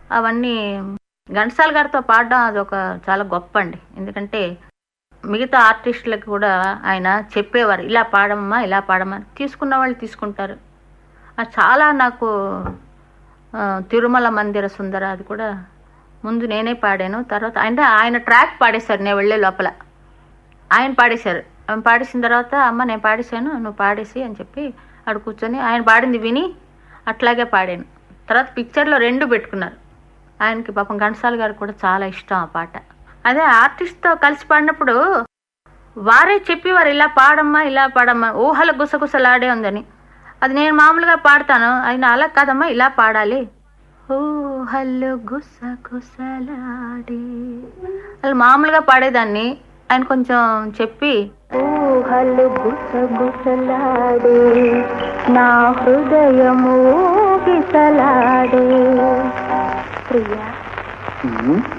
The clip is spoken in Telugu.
అవన్నీ ఘంటసాల గారితో పాడడం అది ఒక చాలా గొప్ప అండి ఎందుకంటే మిగతా ఆర్టిస్టులకు కూడా ఆయన చెప్పేవారు ఇలా పాడమ్మా ఇలా పాడమ్మా తీసుకున్న వాళ్ళు తీసుకుంటారు అది చాలా నాకు ఆ, తిరుమల మందిర సుందర అది కూడా ముందు నేనే పాడాను తర్వాత అంటే ఆయన ట్రాక్ పాడేశారు నేను వెళ్ళే లోపల ఆయన పాడేశారు ఆయన పాడేసిన తర్వాత అమ్మ నేను పాడేశాను నువ్వు పాడేసి అని చెప్పి ఆడ కూర్చొని ఆయన పాడింది విని అట్లాగే పాడాను తర్వాత పిక్చర్లో రెండు పెట్టుకున్నారు ఆయనకి పాపం ఘంటసాల గారు కూడా చాలా ఇష్టం ఆ పాట అదే ఆర్టిస్ట్తో కలిసి పాడినప్పుడు వారే చెప్పేవారు ఇలా పాడమ్మా ఇలా పాడమ్మా ఊహల గుసగుసలాడే ఉందని అది నేను మామూలుగా పాడతాను ఆయన అలా కాదమ్మా ఇలా పాడాలి ఊహలు గుసగుసలాడే అలా మామూలుగా పాడేదాన్ని ఆయన కొంచెం చెప్పి ఊహలు గుసగుసలాడే నా హృదయము గిసలాడే ప్రియా